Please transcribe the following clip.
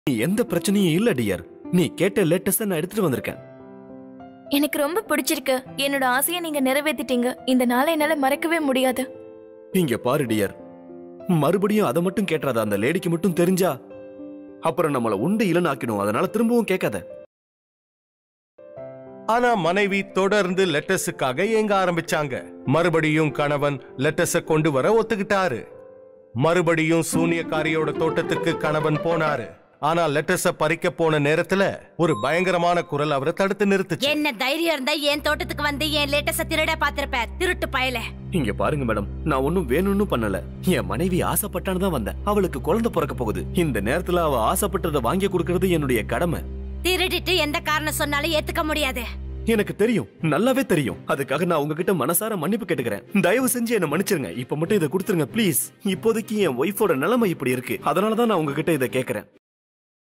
நீ எந்த பிரச்சனையும் இல்ல டியர் நீ கேட்ட லேட்டஸ்ட் நான் எடுத்துட்டு வந்திருக்கேன் எனக்கு ரொம்ப பிடிச்சிருக்கு என்னோட ஆசையை நீங்க நிறைவேத்திட்டீங்க இந்த நாளை என்னால மறக்கவே முடியாது இங்க பாரு டியர் மறுபடியும் அதை மட்டும் கேட்டுறாத அந்த லேடிக்கு மட்டும் தெரிஞ்சா அப்புறம் நம்மள உண்டு இல்லைன்னு அதனால திரும்பவும் கேட்காத ஆனா மனைவி தொடர்ந்து லெட்டஸுக்காக ஏங்க ஆரம்பிச்சாங்க மறுபடியும் கணவன் லெட்டஸ கொண்டு வர ஒத்துக்கிட்டாரு மறுபடியும் சூனியக்காரியோட தோட்டத்துக்கு கணவன் போனாரு ஆனா லெட்டஸ பறிக்க போன நேரத்துல ஒரு பயங்கரமான குரல் அவரை தடுத்து நிறுத்துச்சு என்ன தைரியம் இருந்தா என் தோட்டத்துக்கு வந்து என் லேட்டஸ திருட பாத்திருப்ப திருட்டு பயல இங்க பாருங்க மேடம் நான் ஒன்னும் வேணும்னு பண்ணல என் மனைவி ஆசைப்பட்டான்னு தான் வந்தேன் அவளுக்கு குழந்தை பிறக்க போகுது இந்த நேரத்துல அவ ஆசைப்பட்டதை வாங்கி கொடுக்கறது என்னுடைய கடமை திருடிட்டு எந்த காரணம் சொன்னாலும் ஏத்துக்க முடியாது எனக்கு தெரியும் நல்லாவே தெரியும் அதுக்காக நான் உங்ககிட்ட மனசார மன்னிப்பு கேட்டுக்கிறேன் தயவு செஞ்சு என்ன மன்னிச்சிருங்க இப்ப மட்டும் இதை கொடுத்துருங்க ப்ளீஸ் இப்போதைக்கு என் ஒய்ஃபோட நிலைமை இப்படி இருக்கு அதனால தான் நான் உங்ககிட்ட இதை கேக்குறேன்